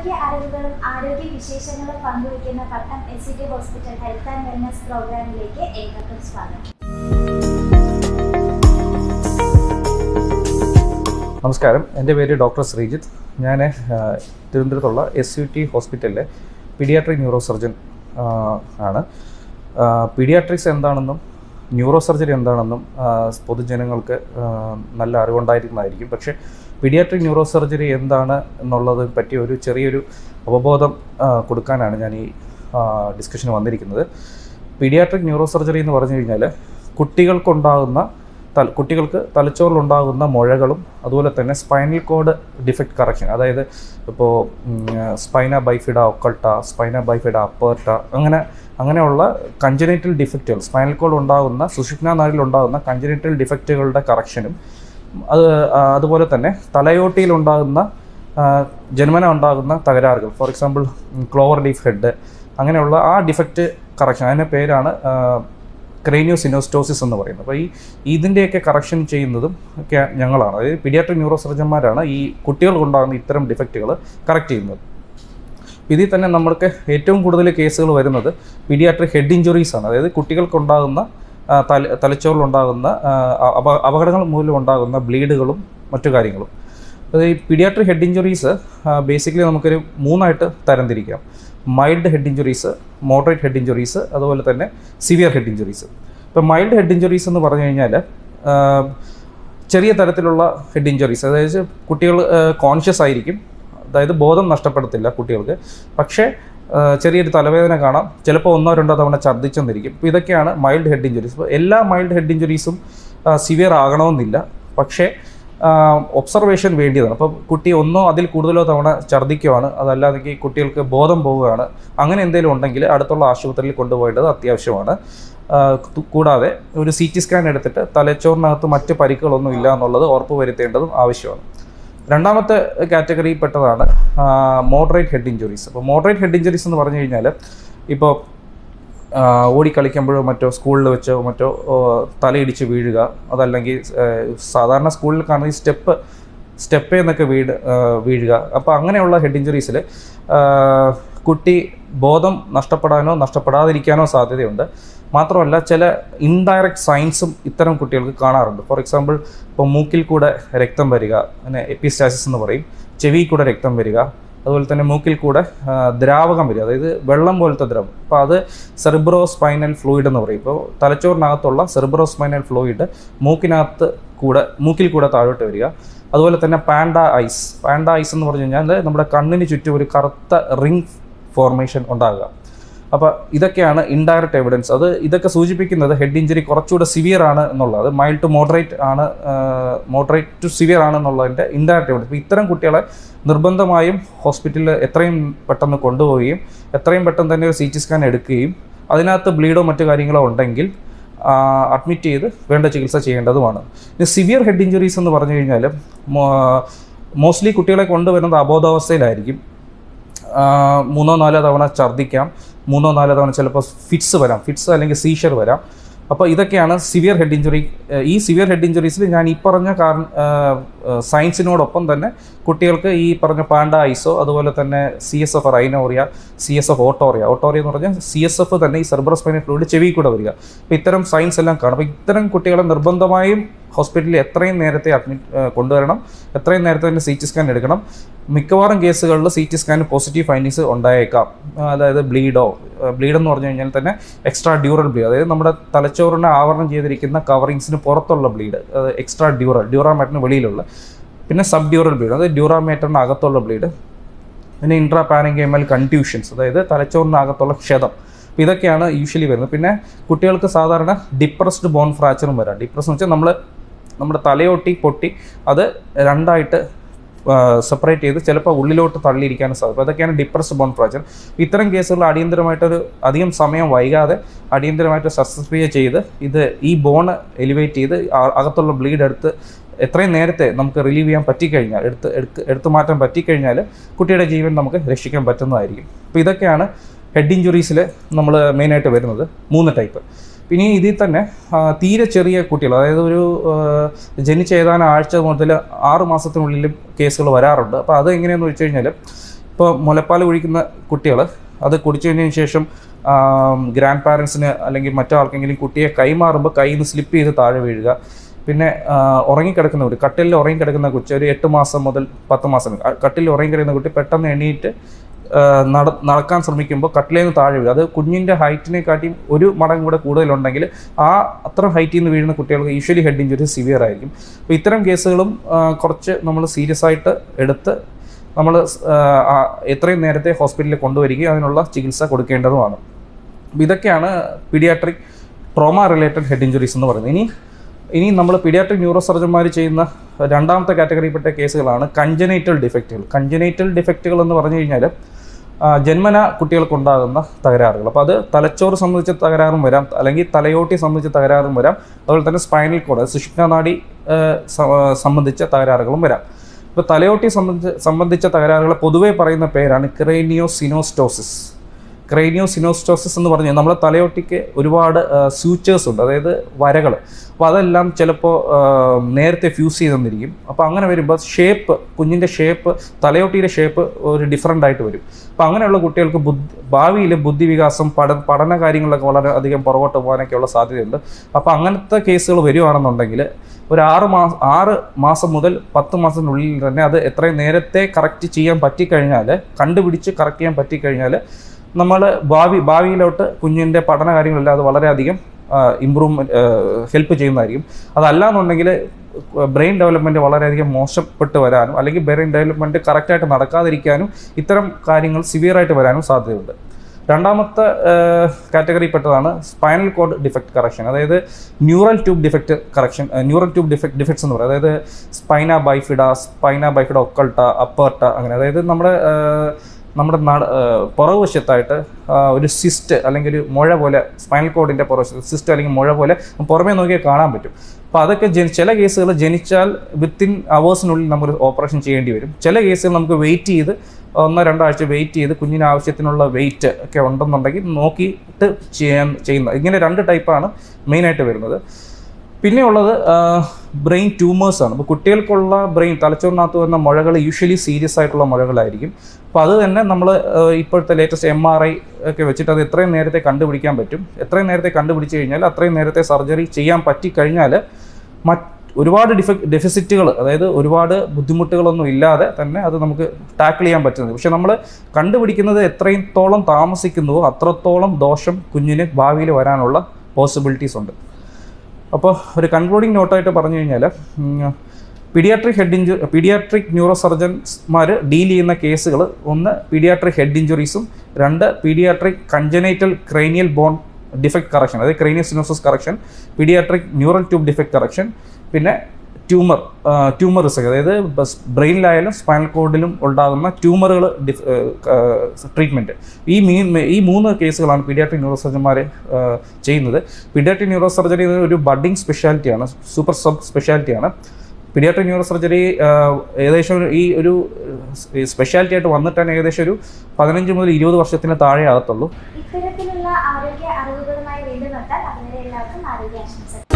ആരോഗ്യ അറിവുകളും ആരോഗ്യ വിശേഷങ്ങളും പങ്കുവയ്ക്കുന്ന Pattom S C T hospital health and wellness പ്രോഗ്രാമിലേക്ക് ഏവർക്കും സ്വാഗതം നമസ്കാരം എൻ്റെ പേര് ഡോക്ടർ ശ്രീജിത്ത് ഞാൻ തിരുവനന്തപുരത്തുള്ള എസ് യു ടി ഹോസ്പിറ്റലിലെ പീഡിയാട്രിക് ന്യൂറോ സർജൻ ആ, ആണ് പീഡിയാട്രിക്സ് എന്താണെന്നും ന്യൂറോ സർജറി എന്താണെന്നും ആ, പൊതുജനങ്ങൾക്ക് ആ, നല്ല അറിവുണ്ടായിരിക്കുന്നതായിരിക്കും പക്ഷേ പീഡിയാട്രിക് ന്യൂറോ സർജറി എന്താണ് എന്നുള്ളതിനെ പറ്റി ഒരു ചെറിയൊരു അവബോധം ആ, കൊടുക്കാനാണ് ഞാൻ ഈ ഡിസ്കഷന് വന്നിരിക്കുന്നത് പീഡിയാട്രിക് ന്യൂറോ സർജറി എന്ന് പറഞ്ഞു കഴിഞ്ഞാൽ കുട്ടികൾക്കുണ്ടാകുന്ന തല കുട്ടികൾക്ക് തലച്ചോറിലുണ്ടാകുന്ന മുഴകളും അതുപോലെ തന്നെ സ്പൈനൽ കോഡ് ഡിഫക്റ്റ് കറക്ഷൻ അതായത് ഇപ്പോൾ സ്പൈന ബൈഫിഡ ഒക്കൾട്ട സ്പൈന ബൈഫിഡ അപ്പേർട്ട അങ്ങനെ അങ്ങനെയുള്ള കഞ്ചനേറ്റൽ ഡിഫക്റ്റുകൾ സ്പൈനൽ കോഡ് ഉണ്ടാകുന്ന സുഷുപ്ന നാടിൽ ഉണ്ടാകുന്ന കഞ്ചനേറ്റൽ ഡിഫക്റ്റുകളുടെ കറക്ഷനും അത് ആ, അതുപോലെ തന്നെ തലയോട്ടിയിലുണ്ടാകുന്ന ആ, ജന്മന ഉണ്ടാകുന്ന തകരാറുകൾ for example clover leaf head അങ്ങനെയുള്ള ആ ഡിഫക്റ്റ് കറക്ഷൻ അതിൻ്റെ പേരാണ് ക്രേനിയോസിനോസ്റ്റോസിസ് എന്ന് പറയുന്നത് അപ്പോൾ ഈ ഇതിൻ്റെയൊക്കെ കറക്ഷൻ ചെയ്യുന്നതും ഒക്കെ ഞങ്ങളാണ് അതായത് പീഡിയാട്രിക് ന്യൂറോ സർജന്മാരാണ് ഈ കുട്ടികൾക്കുണ്ടാകുന്ന ഇത്തരം ഡിഫക്റ്റുകൾ കറക്റ്റ് ചെയ്യുന്നത് ഇതിൽ തന്നെ നമ്മൾക്ക് ഏറ്റവും കൂടുതൽ കേസുകൾ വരുന്നത് പീഡിയാട്രിക് ഹെഡ് ഇഞ്ചുറീസ് ആണ് അതായത് കുട്ടികൾക്കുണ്ടാകുന്ന ആ, തല തലച്ചോറിലുണ്ടാകുന്ന ആ, അപ അപകടങ്ങൾ മൂലം ഉണ്ടാകുന്ന ബ്ലീഡുകളും മറ്റു കാര്യങ്ങളും അത് ഈ പീഡിയാട്രിക് ഹെഡ് ഇഞ്ചുറീസ് ബേസിക്കലി നമുക്കൊരു മൂന്നായിട്ട് തരംതിരിക്കാം mild head injuries moderate head injuries അതുപോലെ തന്നെ സിവിയർ ഹെഡ് ഇഞ്ചുറീസ് ഇപ്പോൾ മൈൽഡ് ഹെഡ് ഇഞ്ചുറീസ് എന്ന് പറഞ്ഞു കഴിഞ്ഞാൽ ആ, ചെറിയ തരത്തിലുള്ള ഹെഡ് ഇഞ്ചുറീസ് അതായത് കുട്ടികൾ കോൺഷ്യസ് ആയിരിക്കും അതായത് ബോധം നഷ്ടപ്പെടത്തില്ല കുട്ടികൾക്ക് പക്ഷേ ആ, ചെറിയൊരു തലവേദന കാണാം ചിലപ്പോൾ ഒന്നോ രണ്ടോ തവണ ഛർദ്ദിച്ചെന്നിരിക്കും അപ്പോൾ ഇതൊക്കെയാണ് മൈൽഡ് ഹെഡ് ഇഞ്ചുറീസ് അപ്പോൾ എല്ലാ മൈൽഡ് ഹെഡ് ഇഞ്ചുറീസും സിവിയർ ആകണമെന്നില്ല പക്ഷേ ഒബ്സർവേഷൻ വേണ്ടിയതാണ് അപ്പോൾ കുട്ടി ഒന്നോ അതിൽ കൂടുതലോ തവണ ഛർദ്ദിക്കുവാണ് അതല്ലാതെങ്കിൽ കുട്ടികൾക്ക് ബോധം പോവുകയാണ് അങ്ങനെ എന്തെങ്കിലും ഉണ്ടെങ്കിൽ അടുത്തുള്ള ആശുപത്രിയിൽ കൊണ്ടുപോയേണ്ടത് അത്യാവശ്യമാണ് ആ, തു- കൂടാതെ ഒരു സി ടി സ്കാൻ എടുത്തിട്ട് തലച്ചോറിനകത്ത് മറ്റ് പരിക്കുകളൊന്നും ഇല്ല എന്നുള്ളത് ഉറപ്പ് വരുത്തേണ്ടതും ആവശ്യമാണ് രണ്ടാമത്തെ കാറ്റഗറിയിൽ പെട്ടതാണ് മോഡറേറ്റ് ഹെഡ് ഇഞ്ചുറീസ് അപ്പോൾ മോഡറേറ്റ് ഹെഡ് ഇഞ്ചുറീസ് എന്ന് പറഞ്ഞു കഴിഞ്ഞാൽ ഇപ്പോൾ ഓടിക്കളിക്കുമ്പോഴോ മറ്റോ സ്കൂളിൽ വെച്ചോ മറ്റോ ഓ, തലയിടിച്ച് വീഴുക അതല്ലെങ്കിൽ ആ, സാധാരണ സ്കൂളിൽ കാണുന്ന ഈ സ്റ്റെപ്പ് സ്റ്റെപ്പ് എന്നൊക്കെ വീട് ആ, വീഴുക അപ്പോൾ അങ്ങനെയുള്ള ഹെഡ് ഇഞ്ചുറീസിൽ കുട്ടി ബോധം നഷ്ടപ്പെടാനോ നഷ്ടപ്പെടാതിരിക്കാനോ സാധ്യതയുണ്ട് മാത്രമല്ല ചില ഇൻഡയറക്റ്റ് സൈൻസും ഇത്തരം കുട്ടികൾക്ക് കാണാറുണ്ട് ഫോർ എക്സാമ്പിൾ ഇപ്പോൾ മൂക്കിൽ കൂടെ രക്തം വരിക പിന്നെ എപ്പിസ്റ്റാസിസ് എന്ന് പറയും ചെവി കൂടെ രക്തം വരിക അതുപോലെ തന്നെ മൂക്കിൽ കൂടെ ആ, ദ്രാവകം വരിക അതായത് വെള്ളം പോലത്തെ ദ്രവം അപ്പോൾ അത് സെറിബ്രോ സ്പൈനൽ ഫ്ലൂയിഡ് എന്ന് പറയും ഇപ്പോൾ തലച്ചോറിനകത്തുള്ള സെറിബ്രോ സ്പൈനൽ ഫ്ലൂയിഡ് മൂക്കിനകത്ത് കൂടെ മൂക്കിൽ കൂടെ താഴോട്ട് വരിക അതുപോലെ തന്നെ പാൻഡ ഐസ് പാൻഡ ഐസ് എന്ന് പറഞ്ഞു കഴിഞ്ഞാൽ നമ്മുടെ കണ്ണിന് ചുറ്റും ഒരു കറുത്ത റിംഗ് ഫോർമേഷൻ ഉണ്ടാകുക അപ്പോൾ ഇതൊക്കെയാണ് ഇൻഡയറക്റ്റ് എവിഡൻസ് അത് ഇതൊക്കെ സൂചിപ്പിക്കുന്നത് ഹെഡ് ഇഞ്ചുറി കുറച്ചുകൂടെ സിവിയർ ആണ് എന്നുള്ളത് അത് മൈൽഡ് ടു മോഡറേറ്റ് ആണ് മോഡറേറ്റ് ടു സിവിയർ ആണ് എന്നുള്ളതിൻ്റെ ഇൻഡയറക്റ്റ് എവിഡൻസ് അപ്പോൾ ഇത്തരം കുട്ടികളെ നിർബന്ധമായും ഹോസ്പിറ്റലിൽ എത്രയും പെട്ടെന്ന് കൊണ്ടുപോവുകയും എത്രയും പെട്ടെന്ന് തന്നെ ഒരു സി ടി സ്കാൻ എടുക്കുകയും അതിനകത്ത് ബ്ലീഡോ മറ്റു കാര്യങ്ങളോ ഉണ്ടെങ്കിൽ അഡ്മിറ്റ് ചെയ്ത് വേണ്ട ചികിത്സ ചെയ്യേണ്ടതുമാണ് ഇനി സിവിയർ ഹെഡ് ഇഞ്ചുറീസ് എന്ന് പറഞ്ഞു കഴിഞ്ഞാൽ മോസ്റ്റ്ലി കുട്ടികളെ കൊണ്ടുവരുന്നത് അബോധാവസ്ഥയിലായിരിക്കും ആ, മൂന്നോ നാലോ തവണ ഛർദ്ദിക്കാം മൂന്നോ നാലോ തവണ ചിലപ്പോൾ ഫിറ്റ്സ് വരാം ഫിറ്റ്സ് അല്ലെങ്കിൽ സീഷർ വരാം അപ്പോൾ ഇതൊക്കെയാണ് സിവിയർ ഹെഡ് ഇഞ്ചുറി ഈ സിവിയർ ഹെഡ് ഇഞ്ചുറീസിൽ ഞാൻ ഈ പറഞ്ഞ കാരണം സയൻസിനോടൊപ്പം തന്നെ കുട്ടികൾക്ക് ഈ പറഞ്ഞ പാണ്ട ഐസോ അതുപോലെ തന്നെ C S F rhinorrhoea C S F otorrhoea otorrhoea എന്ന് പറഞ്ഞാൽ സി എസ് എഫ് തന്നെ ഈ സെർബ്രസ്പൈനൽ ഫ്ലൂയിഡ് ചെവി കൂടെ വരിക അപ്പോൾ ഇത്തരം സയൻസ് എല്ലാം കാണും അപ്പോൾ ഇത്തരം കുട്ടികളെ നിർബന്ധമായും ഹോസ്പിറ്റലിൽ എത്രയും നേരത്തെ അഡ്മിറ്റ് കൊണ്ടുവരണം എത്രയും നേരത്തെ തന്നെ സി ടി സ്കാൻ എടുക്കണം മിക്കവാറും കേസുകളിൽ C T scan positive findings ഉണ്ടായേക്കാം ആ, അതായത് ബ്ലീഡോ ബ്ലീഡ് എന്ന് പറഞ്ഞു കഴിഞ്ഞാൽ തന്നെ എക്സ്ട്രാ ഡ്യൂറൽ ബ്ലീഡ് അതായത് നമ്മുടെ തലച്ചോറിനെ ആവരണം ചെയ്തിരിക്കുന്ന കവറിങ്സിന് പുറത്തുള്ള ബ്ലീഡ് എക്സ്ട്രാ ഡ്യൂറൽ ഡ്യൂറാമാറ്റിന് വെളിയിലുള്ള പിന്നെ സബ് ഡ്യൂറൽ ബ്ലീഡ് അതായത് ഡ്യൂറാമേറ്ററിന് അകത്തുള്ള ബ്ലീഡ് പിന്നെ ഇൻട്രാ പാരങ്കൈമൽ കൺട്യൂഷൻസ് അതായത് തലച്ചോറിനകത്തുള്ള ക്ഷതം അപ്പോൾ ഇതൊക്കെയാണ് യൂഷ്വലി വരുന്നത് പിന്നെ കുട്ടികൾക്ക് സാധാരണ ഡിപ്രസ്ഡ് ബോൺ ഫ്രാക്ചറും വരാം ഡിപ്രസ് എന്ന് വെച്ചാൽ നമ്മൾ നമ്മുടെ തലയൊട്ടി പൊട്ടി അത് രണ്ടായിട്ട് സെപ്പറേറ്റ് ചെയ്ത് ചിലപ്പോൾ ഉള്ളിലോട്ട് തള്ളിയിരിക്കാനും സാധിക്കും അപ്പോൾ അതൊക്കെയാണ് ഡിപ്രസ്ഡ് ബോൺ ഫ്രാക്ചർ ഇത്തരം കേസുകൾ അടിയന്തരമായിട്ടൊരു അധികം സമയം വൈകാതെ അടിയന്തരമായിട്ട് ശസ്ത്രക്രിയ ചെയ്ത് ഇത് ഈ ബോണ് എലിവേറ്റ് ചെയ്ത് ആ- അകത്തുള്ള ബ്ലീഡ് എടുത്ത് എത്രയും നേരത്തെ നമുക്ക് റിലീവ് ചെയ്യാൻ പറ്റിക്കഴിഞ്ഞാൽ എടുത്ത് എടുത്ത് എടുത്തു മാറ്റാൻ പറ്റിക്കഴിഞ്ഞാൽ കുട്ടിയുടെ ജീവൻ നമുക്ക് രക്ഷിക്കാൻ പറ്റുന്നതായിരിക്കും അപ്പോൾ ഇതൊക്കെയാണ് ഹെഡ് ഇഞ്ചുറീസിൽ നമ്മൾ മെയിനായിട്ട് വരുന്നത് മൂന്ന് ടൈപ്പ് പിന്നെ ഇതിൽ തന്നെ ആ, തീരെ ചെറിയ കുട്ടികൾ അതായത് ഒരു ആ, ജനിച്ച ഏതാനും ആഴ്ച മുതൽ ആറ് മാസത്തിനുള്ളിലും കേസുകൾ വരാറുണ്ട് അപ്പോൾ അത് എങ്ങനെയാണെന്ന് വെച്ച് കഴിഞ്ഞാൽ ഇപ്പോൾ മുലപ്പാൽ കുഴിക്കുന്ന കുട്ടികൾ അത് കുടിച്ചു കഴിഞ്ഞതിന് ശേഷം ഗ്രാൻഡ് പാരൻസിന് അല്ലെങ്കിൽ മറ്റാർക്കെങ്കിലും കുട്ടിയെ കൈമാറുമ്പോൾ കയ്യിൽ നിന്ന് സ്ലിപ്പ് ചെയ്ത് താഴെ വീഴുക പിന്നെ ആ, ഉറങ്ങിക്കിടക്കുന്ന കുട്ടി കട്ടിലിൽ ഉറങ്ങിക്കിടക്കുന്ന കുട്ടി ഒരു എട്ട് മാസം മുതൽ പത്ത് മാസം ആ, കട്ടിലിൽ ഉറങ്ങിക്കിടക്കുന്ന കുട്ടി പെട്ടെന്ന് എണീറ്റ് ആ, നട നടക്കാൻ ശ്രമിക്കുമ്പോൾ കട്ടിലിൽ നിന്ന് താഴെ വീഴും അത് കുഞ്ഞിൻ്റെ ഹൈറ്റിനെക്കാട്ടിയും ഒരു മടങ്ങ് കൂടെ കൂടുതലുണ്ടെങ്കിൽ ആ അത്ര ഹൈറ്റിൽ നിന്ന് വീഴുന്ന കുട്ടികൾക്ക് യൂഷ്വലി ഹെഡ് ഇഞ്ചുറി സിവിയർ ആയിരിക്കും അപ്പോൾ ഇത്തരം കേസുകളും ആ, കുറച്ച് നമ്മൾ സീരിയസ് ആയിട്ട് എടുത്ത് നമ്മൾ എത്രയും നേരത്തെ ഹോസ്പിറ്റലിൽ കൊണ്ടുവരികയും അതിനുള്ള ചികിത്സ കൊടുക്കേണ്ടതുമാണ് അപ്പോൾ ഇതൊക്കെയാണ് paediatric trauma related head injuries എന്ന് പറയുന്നത് ഇനി ഇനി നമ്മൾ പീഡിയാട്രിക് ന്യൂറോ സർജന്മാർ ചെയ്യുന്ന രണ്ടാമത്തെ കാറ്റഗറിയിൽപ്പെട്ട കേസുകളാണ് കഞ്ചനേറ്റൽ ഡിഫക്റ്റുകൾ കഞ്ചനേറ്റൽ ഡിഫക്റ്റുകൾ എന്ന് പറഞ്ഞു കഴിഞ്ഞാൽ ആ, ജന്മന കുട്ടികൾക്കുണ്ടാകുന്ന തകരാറുകൾ അപ്പോൾ അത് തലച്ചോറ് സംബന്ധിച്ച തകരാറും വരാം അല്ലെങ്കിൽ തലയോട്ടി സംബന്ധിച്ച തകരാറും വരാം അതുപോലെ തന്നെ സ്പൈനൽ കോഡ് സുഷിക്നാനാടി ആ, സ- സംബന്ധിച്ച തകരാറുകളും വരാം ഇപ്പോൾ തലയോട്ടി സംബന്ധിച്ച് സംബന്ധിച്ച തകരാറുകൾ പൊതുവേ പറയുന്ന പേരാണ് ക്രേനിയോ സിനോസ്റ്റോസിസ് ക്രേനിയോ സിനോസ്റ്റോസിസ് എന്ന് പറഞ്ഞാൽ നമ്മുടെ തലയോട്ടിക്ക് ഒരുപാട് സ്യൂച്ചേഴ്സ് ഉണ്ട് അതായത് വരകൾ അപ്പോൾ അതെല്ലാം ചിലപ്പോൾ നേരത്തെ ഫ്യൂസ് ചെയ്ത് തന്നിരിക്കും അപ്പോൾ അങ്ങനെ വരുമ്പോൾ ഷേപ്പ് കുഞ്ഞിൻ്റെ ഷേപ്പ് തലയോട്ടിയുടെ ഷേപ്പ് ഒരു ഡിഫറെൻ്റ് ആയിട്ട് വരും അപ്പോൾ അങ്ങനെയുള്ള കുട്ടികൾക്ക് ബുദ്ധി ഭാവിയിൽ ബുദ്ധിവികാസം പഠ പഠന കാര്യങ്ങളിലൊക്കെ വളരെ അധികം പുറകോട്ട് പോകാനൊക്കെയുള്ള സാധ്യതയുണ്ട് അപ്പോൾ അങ്ങനത്തെ കേസുകൾ വരുവാണെന്നുണ്ടെങ്കിൽ ഒരു ആറ് മാസം ആറ് മാസം മുതൽ പത്ത് മാസത്തിനുള്ളിൽ തന്നെ അത് എത്രയും നേരത്തെ കറക്റ്റ് ചെയ്യാൻ പറ്റിക്കഴിഞ്ഞാൽ കണ്ടുപിടിച്ച് കറക്റ്റ് ചെയ്യാൻ പറ്റിക്കഴിഞ്ഞാൽ നമ്മൾ ഭാവി ഭാവിയിലോട്ട് കുഞ്ഞിൻ്റെ പഠന കാര്യങ്ങളെല്ലാം അത് വളരെയധികം ഇമ്പ്രൂവ്മെൻറ്റ് ഹെൽപ്പ് ചെയ്യുന്നതായിരിക്കും അതല്ലാന്നുണ്ടെങ്കിൽ ബ്രെയിൻ ഡെവലപ്മെൻറ്റ് വളരെയധികം മോശപ്പെട്ട് വരാനും അല്ലെങ്കിൽ ബ്രെയിൻ ഡെവലപ്മെൻറ്റ് കറക്റ്റായിട്ട് നടക്കാതിരിക്കാനും ഇത്തരം കാര്യങ്ങൾ സിവിയറായിട്ട് വരാനും സാധ്യതയുണ്ട് രണ്ടാമത്തെ കാറ്റഗറിപ്പെട്ടതാണ് സ്പൈനൽ കോഡ് ഡിഫക്റ്റ് കറക്ഷൻ അതായത് neural tube defect correction neural tube defect defects എന്ന് പറയുന്നത് അതായത് സ്പൈന ബൈഫിഡ സ്പൈന ബൈഫിഡ ഒക്കൾട്ട അപ്പർട്ട അങ്ങനെ അതായത് നമ്മുടെ ആ, നമ്മുടെ നട പുറകുവശത്തായിട്ട് ആ, ഒരു സിസ്റ്റ് അല്ലെങ്കിൽ ഒരു മുഴ പോലെ സ്പൈനൽ കോഡിൻ്റെ പുറവശത്ത് സിസ്റ്റ് അല്ലെങ്കിൽ മുഴ പോലെ പുറമേ നോക്കിയാൽ കാണാൻ പറ്റും അപ്പോൾ അതൊക്കെ ജനി ചില കേസുകൾ ജനിച്ചാൽ വിത്തിൻ അവേഴ്സിനുള്ളിൽ നമുക്ക് ഓപ്പറേഷൻ ചെയ്യേണ്ടി വരും ചില കേസുകൾ നമുക്ക് വെയിറ്റ് ചെയ്ത് ഒന്നോ രണ്ടോ ആഴ്ച വെയിറ്റ് ചെയ്ത് കുഞ്ഞിന് ആവശ്യത്തിനുള്ള വെയിറ്റ് ഒക്കെ ഉണ്ടെന്നുണ്ടെങ്കിൽ നോക്കിയിട്ട് ചെയ്യാൻ ചെയ്യുന്ന ഇങ്ങനെ രണ്ട് ടൈപ്പാണ് മെയിനായിട്ട് വരുന്നത് പിന്നെ ഉള്ളത് ബ്രെയിൻ ട്യൂമേഴ്സാണ് അപ്പോൾ കുട്ടികൾക്കുള്ള ബ്രെയിൻ തലച്ചോറിനകത്ത് വരുന്ന മുഴകൾ യൂഷ്വലി സീരിയസ് ആയിട്ടുള്ള മുഴകളായിരിക്കും അപ്പോൾ അത് തന്നെ നമ്മൾ ഇപ്പോഴത്തെ ലേറ്റസ്റ്റ് എം ആർ ഐ ഒക്കെ വെച്ചിട്ട് അത് എത്രയും നേരത്തെ കണ്ടുപിടിക്കാൻ പറ്റും എത്രയും നേരത്തെ കണ്ടുപിടിച്ച് കഴിഞ്ഞാൽ അത്രയും നേരത്തെ സർജറി ചെയ്യാൻ പറ്റിക്കഴിഞ്ഞാൽ മറ്റ് ഒരുപാട് ഡിഫക് ഡെഫിസിറ്റുകൾ അതായത് ഒരുപാട് ബുദ്ധിമുട്ടുകളൊന്നും ഇല്ലാതെ തന്നെ അത് നമുക്ക് ടാക്കിൾ ചെയ്യാൻ പറ്റുന്നത് പക്ഷെ നമ്മൾ കണ്ടുപിടിക്കുന്നത് എത്രത്തോളം താമസിക്കുന്നുവോ അത്രത്തോളം ദോഷം കുഞ്ഞിന് ഭാവിയിൽ വരാനുള്ള പോസിബിലിറ്റീസ് ഉണ്ട് അപ്പോൾ ഒരു കൺക്ലൂഡിങ് നോട്ടായിട്ട് പറഞ്ഞു കഴിഞ്ഞാൽ പീഡിയാട്രിക് ഹെഡ് ഇഞ്ചു പീഡിയാട്രിക് ന്യൂറോ സർജൻസ്മാർ ഡീൽ ചെയ്യുന്ന കേസുകൾ ഒന്ന് പീഡിയാട്രിക് ഹെഡ് ഇഞ്ചുറീസും രണ്ട് paediatric congenital cranial bone defect correction അതായത് cranial synostosis correction paediatric neural tube defect correction പിന്നെ ട്യൂമർ ട്യൂമർ റിസ്ക് അതായത് ബ്രെയിനിലായാലും സ്പൈനൽ കോഡിലും ഉണ്ടാകുന്ന ട്യൂമറുകൾ ട്രീറ്റ്മെൻറ്റ് ഈ മീ ഈ മൂന്ന് കേസുകളാണ് പീഡിയാട്രിക് ന്യൂറോ സർജന്മാർ ചെയ്യുന്നത് പീഡിയാട്രിക് ന്യൂറോ സർജറി ഒരു ബഡ്ഡിങ് സ്പെഷ്യാലിറ്റിയാണ് സൂപ്പർ സബ് സ്പെഷ്യാലിറ്റിയാണ് പീഡിയാട്രിക് ന്യൂറോ സർജറി ഏകദേശം ഒരു- ഈ ഒരു സ്പെഷ്യാലിറ്റി ആയിട്ട് വന്നിട്ട് തന്നെ ഏകദേശം ഒരു പതിനഞ്ച് മുതൽ ഇരുപത് വർഷത്തിന് താഴെ ആകത്തുള്ളൂ ഇത്തരത്തിലുള്ള ആരോഗ്യ അറിവുകളുമായി വീണ്ടും എത്താൻ അതുവരെ എല്ലാവർക്കും ആരോഗ്യ ആശംസകൾ